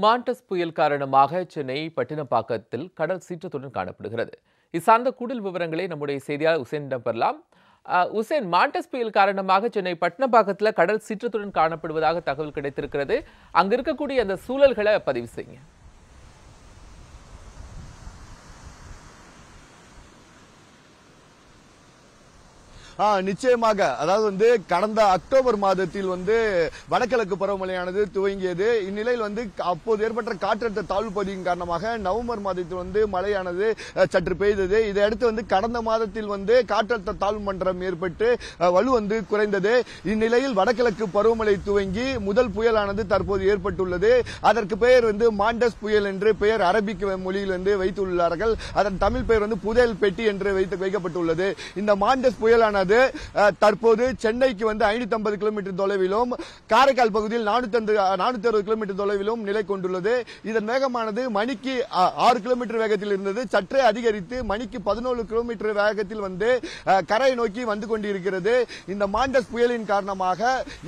Mandous புயல் காரணமாக சென்னை பட்டினப்பாக்கத்தில் கடல் சீற்றத்துடன் காணப்படுகிறது இது சார்ந்த கூடுதல் விவரங்களை நம்முடைய செய்தியாளர் உசேனிடம் பெறலாம் அஹ், உசேன் மாண்டஸ் புயல் காரணமாக சென்னை பட்டினப்பாக்கத்தில் கடல் சீற்றத்துடன் காணப்படுவதாக தகவல் கிடைத்திருக்கிறது அங்க இருக்கக்கூடிய அந்த சூழல்களை பதிவு செய்யுங்க ஆ நிச்சயமாக அதாவது வந்து கடந்த அக்டோபர் மாதத்தில் வந்து வடகிழக்கு பருவமழையானது துவங்கியது இந்நிலையில் வந்து அப்போது ஏற்பட்ட காற்றழுத்த தாழ்வு பகுதியின் காரணமாக நவம்பர் மாதத்தில் வந்து மழையானது அஹ், சற்று பெய்தது இதையடுத்து வந்து கடந்த மாதத்தில் வந்து காற்றழுத்த தாழ்வு மன்றம் ஏற்பட்டு அஹ், வலு வந்து குறைந்தது இந்நிலையில் வடகிழக்கு பருவமழை துவங்கி முதல் புயலானது தற்போது ஏற்பட்டுள்ளது அதற்கு பெயர் வந்து மாண்டஸ் புயல் என்று பெயர் அரபிக் மொழியில் வந்து வைத்துள்ளார்கள் அதன் தமிழ் பெயர் வந்து புதையல் பெட்டி என்று வைத்து வைக்கப்பட்டுள்ளது இந்த மாண்டஸ் புயலானது அஹ், தற்போது சென்னைக்கு வந்து ஐநூத்தி ஐம்பது கிலோமீட்டர் தொலைவிலும் காரைக்கால் பகுதியில் நானூத்தி நானூத்தி அறுபது கிலோமீட்டர் தொலைவிலும் நிலை கொண்டுள்ளது இதன் வேகமானது மணிக்கு அஹ், ஆறு கிலோமீட்டர் வேகத்தில் இருந்தது சற்றே அதிகரித்து மணிக்கு பதினோரு கிலோமீட்டர் வேகத்தில் வந்து அஹ், கரையை நோக்கி வந்து கொண்டிருக்கிறது இந்த மாண்டஸ் புயலின் காரணமாக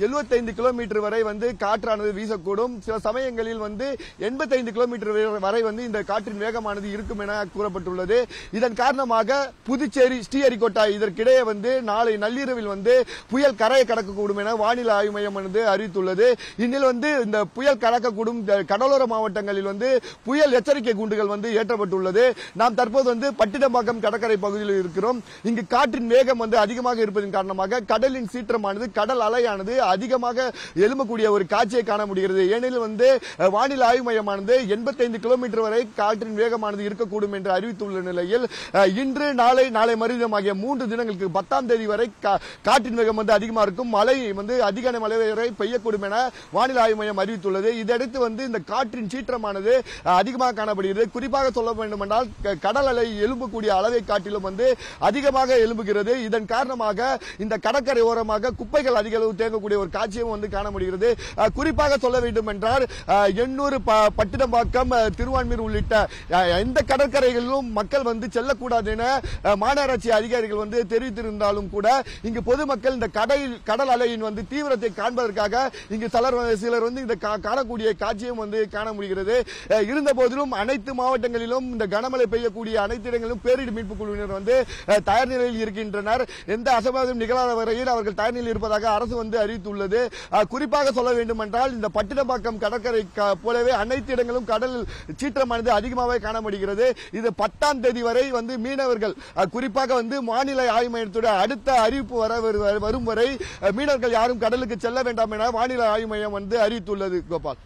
75 கிலோமீட்டர் வரை வந்து காற்றானது வீசக்கூடும் சில சமயங்களில் வந்து 85 கிலோமீட்டர் வே- வரை வந்து இந்த காற்றின் வேகமானது இருக்கும் என கூறப்பட்டுள்ளது இதன் காரணமாக புதுச்சேரி ஸ்ரீஹரிகோட்டா இதற்கிடையே வந்து நாளை நள்ளிரவில் வந்து புயல் கரையை கடக்கக்கூடும் என வானிலை ஆய்வு மையம் வந்து அறிவித்துள்ளது இந்நிலையில் வந்து இந்த புயல் கடக்கக்கூடும் இந்த கடலோர மாவட்டங்களில் வந்து புயல் எச்சரிக்கை கூண்டுகள் வந்து ஏற்றப்பட்டுள்ளது நாம் தற்போது வந்து பட்டினப்பாக்கம் கடற்கரை பகுதியில் இருக்கிறோம் இங்கு காற்றின் வேகம் வந்து அதிகமாக இருப்பதன் காரணமாக கடலின் சீற்றமானது கடல் அலையானது அதிகமாக எழும்பக்கூடிய ஒரு காட்சியை காண முடிகிறது ஏனெனில் வந்து அஹ், வானிலை ஆய்வு மையமானது 85 கிலோமீட்டர் வரை காற்றின் வேகமானது இருக்கக்கூடும் என்று அறிவித்துள்ள நிலையில் அஹ், இன்று நாளை நாளை மறுதினம் ஆகிய மூன்று தினங்களுக்கு பத்தாம் தேதி வரை கா- காற்றின் வேகம் வந்து அதிகமா இருக்கும் மழை வந்து அதிக மழை வரை பெய்யக்கூடும் என வானிலை ஆய்வு மையம் அறிவித்துள்ளது இதையடுத்து வந்து இந்த காற்றின் சீற்றமானது அஹ், அதிகமாக காணப்படுகிறது குறிப்பாக சொல்ல வேண்டுமென்றால் க- கடல் அலை எழும்பக்கூடிய அளவை காட்டிலும் வந்து அதிகமாக எழும்புகிறது இதன் காரணமாக இந்த கடற்கரை ஓரமாக குப்பைகள் அதிக அளவு தேங்கக்கூடிய ஒரு காட்சியும் வந்து காண முடிகிறது அஹ், குறிப்பாக சொல்ல வேண்டும் என்றால் அஹ், எண்ணூர் ப- பட்டினப்பாக்கம் அஹ், திருவான்மீர் உள்ளிட்ட அஹ், எந்த கடற்கரைகளிலும் மக்கள் வந்து செல்லக்கூடாது என அஹ், மாநகராட்சி அதிகாரிகள் வந்து தெரிவித்திருந்தாலும் கூட இங்கு பொதுமக்கள் இந்த கடல் கடல் அலையின் வந்து தீவிரத்தை காண்பதற்காக இங்கு சிலர் வந்து- சிலர் வந்து இந்த கா- காணக்கூடிய காட்சியும் வந்து காண முடிகிறது அஹ், இருந்த போதிலும் அனைத்து மாவட்டங்களிலும் இந்த கனமழை பெய்யக்கூடிய அனைத்து இடங்களிலும் பேரிடர் மீட்பு குழுவினர் வந்து அஹ், தயார் நிலையில் இருக்கின்றனர் எந்த அசம்பாவிதம் நிகழாத வரையில் அவர்கள் தயார் நிலையில் இருப்பதாக அரசு வந்து அறிவித்துள்ளது அஹ், குறிப்பாக சொல்ல வேண்டும் என்றால் இந்த பட்டினப்பாக்கம் கடற்கரை க- போலவே அனைத்து இடங்களும் கடல் சீற்றமானது அதிகமாகவே காணப்படுகிறது இது பத்தாம் தேதி வரை வந்து மீனவர்கள் அஹ், குறிப்பாக வந்து வானிலை ஆய்வு மையத்துடைய அடுத்த அறிவிப்பு வர வரு- வரும் வரை அஹ், மீனவர்கள் யாரும் கடலுக்கு செல்ல வேண்டாம் என வானிலை ஆய்வு மையம் வந்து அறிவித்துள்ளது கோபால்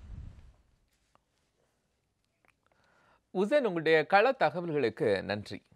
உசேன் உங்களுடைய கள தகவல்களுக்கு நன்றி